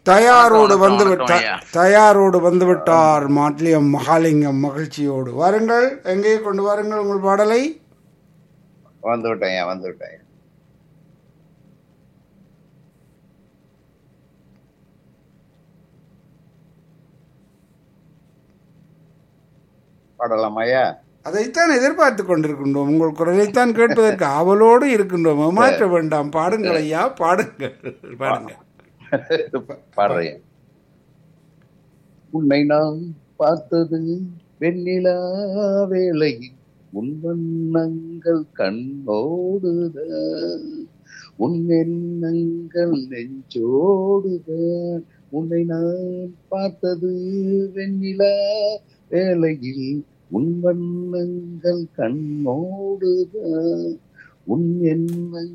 தயாரோடு வந்து வணக்கம், விட்டார் ஐயா. தயாரோடு வந்து விட்டார் மாட்லியம் மகாலிங்கம் மகிழ்ச்சியோடு வாருங்கள் எங்கே கொண்டு வாருங்கள் உங்கள் பாடலை வந்து விட்டேன் வந்து விட்டேன் பாடலாம் ஐயா அதைத்தான் எதிர்பார்த்து கொண்டிருக்கின்றோம் உங்கள் குரலைத்தான் கேட்பதற்கு ஆவலோடு இருக்கின்றோம் மாற்ற வேண்டாம் பாடுங்கள் ஐயா பாடுங்கள் பாடுங்கள் பாடுறேன் உன்னை நான் பார்த்தது வெண்ணிலா வேளையில் உன் வண்ணங்கள் கண்ணோடுதான் உன் எண்ணங்கள் நெஞ்சோடுதான் உன்னை நான் பார்த்தது வெண்ணிலா வேளையில் உன் வண்ணங்கள் கண்ணோடுதான் உன் எண்ணங்கள்